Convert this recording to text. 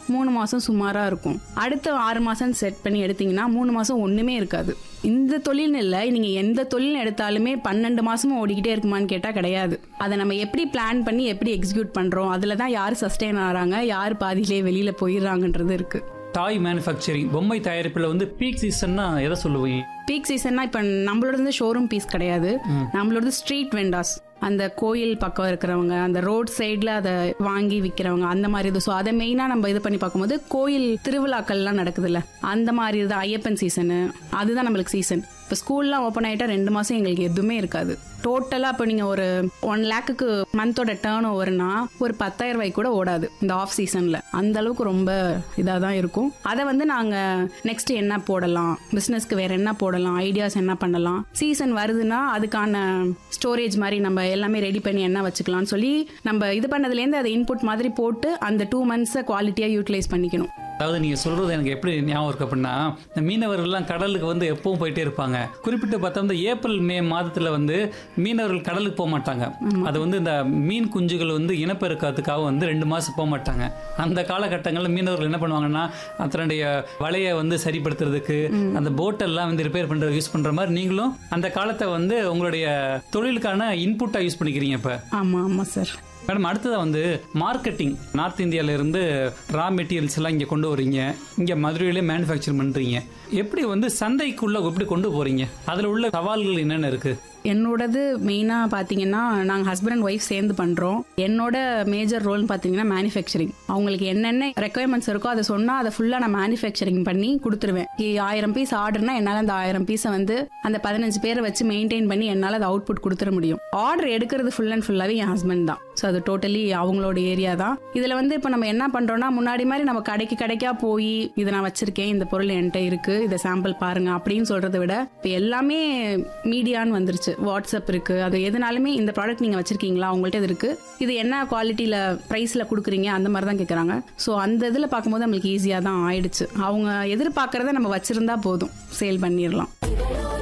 மூணு மாசம் சுமாரா இருக்கும் அடுத்த ஆறு மாசம் செட் பண்ணி எடுத்தீங்கன்னா மூணு மாசம் ஒண்ணுமே இருக்காது இந்த தொழில்னு இல்லை நீங்க எந்த தொழில் எடுத்தாலுமே பன்னெண்டு மாசமும் ஓடிக்கிட்டே இருக்குமான்னு கேட்டா கிடையாது அதை நம்ம எப்படி பிளான் பண்ணி எப்படி எக்ஸிக்யூட் பண்றோம் அதுல தான் யார் சஸ்டெயின் ஆறாங்க யார் பாதியிலே வெளியில போயிடுறாங்கன்றது இருக்கு டாய் மேனுஃபேக்சரிங் பொம்மை தயாரிப்பில் வந்து பீக் சீசன்னா எதை சொல்லுவீங்க பீக் சீசன்னா இப்போ நம்மளோடது ஷோரூம் பீஸ் கிடையாது நம்மளோடது ஸ்ட்ரீட் வெண்டாஸ் அந்த கோயில் பக்கம் இருக்கிறவங்க அந்த ரோட் சைடில் அதை வாங்கி விற்கிறவங்க அந்த மாதிரி இது ஸோ அதை மெயினாக நம்ம இது பண்ணி பார்க்கும்போது கோயில் திருவிழாக்கள்லாம் நடக்குதுல்ல அந்த மாதிரி இது ஐயப்பன் சீசனு அதுதான் நம்மளுக்கு சீசன் இப்போ ஸ்கூல்லாம் ஓப்பன் ஆகிட்டா ரெண்டு மாதம் எங்களுக்கு எதுவுமே இருக்காது டோட்டலாக இப்போ நீங்கள் ஒரு ஒன் லேக்குக்கு மந்தோட டேர்ன் ஓவர்னா ஒரு பத்தாயிரம் ரூபாய்க்கு கூட ஓடாது இந்த ஆஃப் சீசனில் அந்த அளவுக்கு ரொம்ப இதாக தான் இருக்கும் அதை வந்து நாங்கள் நெக்ஸ்ட் என்ன போடலாம் பிஸ்னஸ்க்கு வேற என்ன போடலாம் ஐடியாஸ் என்ன பண்ணலாம் சீசன் வருதுன்னா அதுக்கான ஸ்டோரேஜ் மாதிரி நம்ம எல்லாமே ரெடி பண்ணி என்ன வச்சுக்கலாம்னு சொல்லி நம்ம இது பண்ணதுலேருந்து அதை இன்புட் மாதிரி போட்டு அந்த டூ மந்த்ஸை குவாலிட்டியாக யூட்டிலைஸ் பண்ணிக்கணும் அதாவது நீங்க சொல்றது எனக்கு எப்படி ஞாபகம் இருக்கு அப்படின்னா இந்த மீனவர்கள்லாம் கடலுக்கு வந்து எப்பவும் போயிட்டே இருப்பாங்க குறிப்பிட்டு பார்த்தா வந்து ஏப்ரல் மே மாதத்துல வந்து மீனவர்கள் கடலுக்கு போக மாட்டாங்க அது வந்து இந்த மீன் குஞ்சுகள் வந்து இனப்பெருக்கத்துக்காக வந்து ரெண்டு மாசம் போக மாட்டாங்க அந்த காலகட்டங்களில் மீனவர்கள் என்ன பண்ணுவாங்கன்னா அதனுடைய வலையை வந்து சரிப்படுத்துறதுக்கு அந்த போட்டெல்லாம் வந்து ரிப்பேர் பண்றது யூஸ் பண்ற மாதிரி நீங்களும் அந்த காலத்தை வந்து உங்களுடைய தொழிலுக்கான இன்புட்டா யூஸ் பண்ணிக்கிறீங்க இப்ப ஆமாம் ஆமாம் சார் மேடம் அடுத்ததாக வந்து மார்க்கெட்டிங் நார்த் இந்தியால இருந்து ரா மெட்டீரியல்ஸ் எல்லாம் இங்கே கொண்டு வரீங்க இங்கே மதுரையிலே மேனுஃபேக்சர் பண்ணுறீங்க எப்படி வந்து சந்தைக்குள்ள எப்படி கொண்டு போறீங்க அதில் உள்ள சவால்கள் என்னென்ன இருக்கு என்னோடது மெயினாக பார்த்தீங்கன்னா நாங்கள் ஹஸ்பண்ட் அண்ட் ஒய்ஃப் சேர்ந்து பண்ணுறோம் என்னோட மேஜர் ரோல்னு பார்த்தீங்கன்னா மேனுஃபேக்சரிங் அவங்களுக்கு என்னென்ன ரெக்குயர்மெண்ட்ஸ் இருக்கோ அதை சொன்னால் அதை ஃபுல்லாக நான் மேனுஃபேக்சரிங் பண்ணி கொடுத்துருவேன் இ- ஆயிரம் பீஸ் ஆர்டர்னா என்னால் அந்த ஆயிரம் பீஸை வந்து அந்த பதினஞ்சு பேரை வச்சு மெயின்டைன் பண்ணி என்னால் அதை அவுட்புட் கொடுத்துட முடியும் ஆர்டர் எடுக்கிறது ஃபுல் அண்ட் ஃபுல்லாகவே என் ஹஸ்பண்ட் தான் ஸோ அது டோட்டலி அவங்களோட ஏரியா தான் இதில் வந்து இப்போ நம்ம என்ன பண்ணுறோம்னா முன்னாடி மாதிரி நம்ம கடைக்கு கடைக்கா போய் இதை நான் வச்சிருக்கேன் இந்த பொருள் என்கிட்ட இருக்கு இதை சாம்பிள் பாருங்க அப்படின்னு சொல்றதை விட இப்போ எல்லாமே மீடியான்னு வந்துருச்சு வாட்ஸ்அப் இருக்கு அது எதுனாலுமே இந்த ப்ராடக்ட் நீங்க வச்சிருக்கீங்களா உங்கள்ட்ட இது இருக்கு இது என்ன குவாலிட்டியில பிரைஸ்ல கொடுக்குறீங்க அந்த மாதிரி தான் கேட்குறாங்க ஸோ அந்த இதில் பார்க்கும்போது நம்மளுக்கு ஈஸியாக தான் ஆயிடுச்சு அவங்க எதிர்பார்க்கறத நம்ம வச்சிருந்தா போதும் சேல் பண்ணிடலாம்